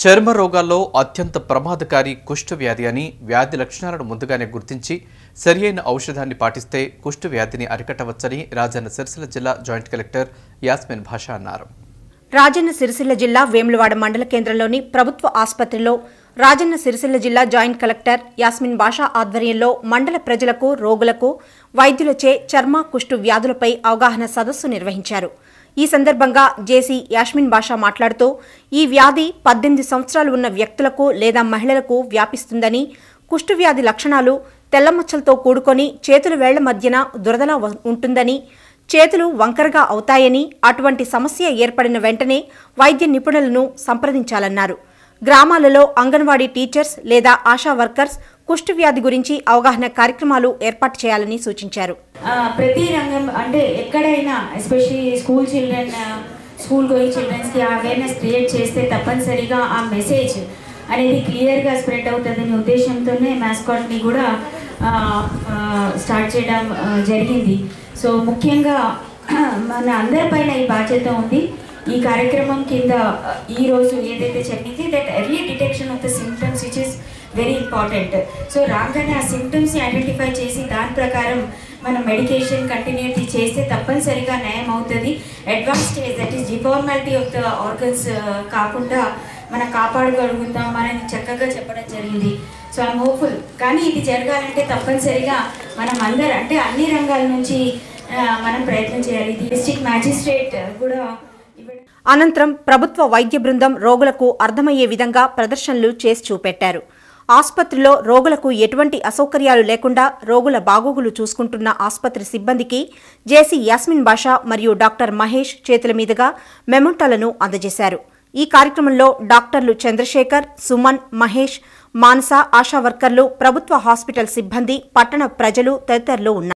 చర్మ రోగాల్లో అత్యంత ప్రమాదకారి కుష్టు వ్యాధి అని వ్యాధి లక్షణాలను ముందుగానే గుర్తించి సరియైన ఔషధాన్ని పాటిస్తే కుష్టు వ్యాధిని అరికట్టవచ్చని రాజన్న సిరిసిల్ల జిల్లా జాయింట్ కలెక్టర్ యాస్మిన్ భాష అన్నారు రాజన్న సిరిసిల్ల జిల్లా వేములవాడ మండల కేంద్రంలోని ప్రభుత్వ ఆసుపత్రిలో రాజన్న సిరిసిల్ల జిల్లా జాయింట్ కలెక్టర్ యాస్మిన్ బాషా ఆధ్వర్యంలో మండల ప్రజలకు రోగులకు వైద్యులచే చర్మ కుష్టు వ్యాధులపై అవగాహన సదస్సు నిర్వహించారు ఈ సందర్భంగా జేసీ యాస్మిన్ బాషా మాట్లాడుతూ ఈ వ్యాధి పద్దెనిమిది సంవత్సరాలు ఉన్న వ్యక్తులకు లేదా మహిళలకు వ్యాపిస్తుందని కుష్టు వ్యాధి లక్షణాలు తెల్లమచ్చలతో కూడుకొని చేతుల వేళ్ల మధ్యన దురదలా వ- ఉంటుందని చేతులు వంకరగా అవుతాయని అటువంటి సమస్య ఏర్పడిన వెంటనే వైద్య నిపుణులను సంప్రదించాలన్నారు గ్రామాలలో అంగన్వాడీ టీచర్స్ లేదా ఆశా వర్కర్స్ కుష్టు వ్యాధి గురించి అవగాహన కార్యక్రమాలు ఏర్పాటు చేయాలని సూచించారు ఆ, ప్రతి రంగం అంటే ఎక్కడైనా especially school children school going చిల్డ్రన్స్కి అవేర్నెస్ క్రియేట్ చేస్తే తప్పనిసరిగా ఆ మెసేజ్ అనేది క్లియర్గా స్ప్రెడ్ అవుతుందనే ఉద్దేశంతోనే మ్యాస్కాట్ని కూడా ఆ, ఆ, స్టార్ట్ చేయడం ఆ, జరిగింది సో ముఖ్యంగా మన అందరిపైన ఈ బాధ్యత ఉంది ఈ కార్యక్రమం కింద ఆ, ఈ రోజు ఏదైతే చెప్పింది that early detection of the symptoms which is very important so రాగానే ఆ సిమ్టమ్స్ని ఐడెంటిఫై చేసి దాని ప్రకారం మనం మెడికేషన్ కంటిన్యూటీ చేస్తే తప్పనిసరిగా నయం అవుతుంది advance stage that is deformality of the organs కాకుండా మనం కాపాడగలుగుతాం అనేది చక్కగా చెప్పడం జరిగింది సో ఐమ్ హోప్ఫుల్ కానీ ఇది జరగాలంటే తప్పనిసరిగా మనం అందరు అంటే అన్ని రంగాల నుంచి ఆ, మనం ప్రయత్నం చేయాలి డిస్ట్రిక్ట్ మ్యాజిస్ట్రేట్ కూడా ఇవ్వడం అనంతరం ప్రభుత్వ వైద్య బృందం రోగులకు అర్థమయ్యే విధంగా ప్రదర్శనలు చేసి చూపెట్టారు ఆసుపత్రిలో రోగులకు ఎటువంటి అసౌకర్యాలు లేకుండా రోగుల బాగోగులు చూసుకుంటున్న ఆసుపత్రి సిబ్బందికి జేసీ యాస్మిన్ బాషా మరియు డాక్టర్ మహేష్ చేతుల మీదుగా మెమోంటాలను అందజేశారు ఈ కార్యక్రమంలో డాక్టర్లు చంద్రశేఖర్ సుమన్ మహేష్ మానస ఆశా వర్కర్లు ప్రభుత్వ హాస్పిటల్ సిబ్బంది పట్టణ ప్రజలు తదితరులు ఉన్నారు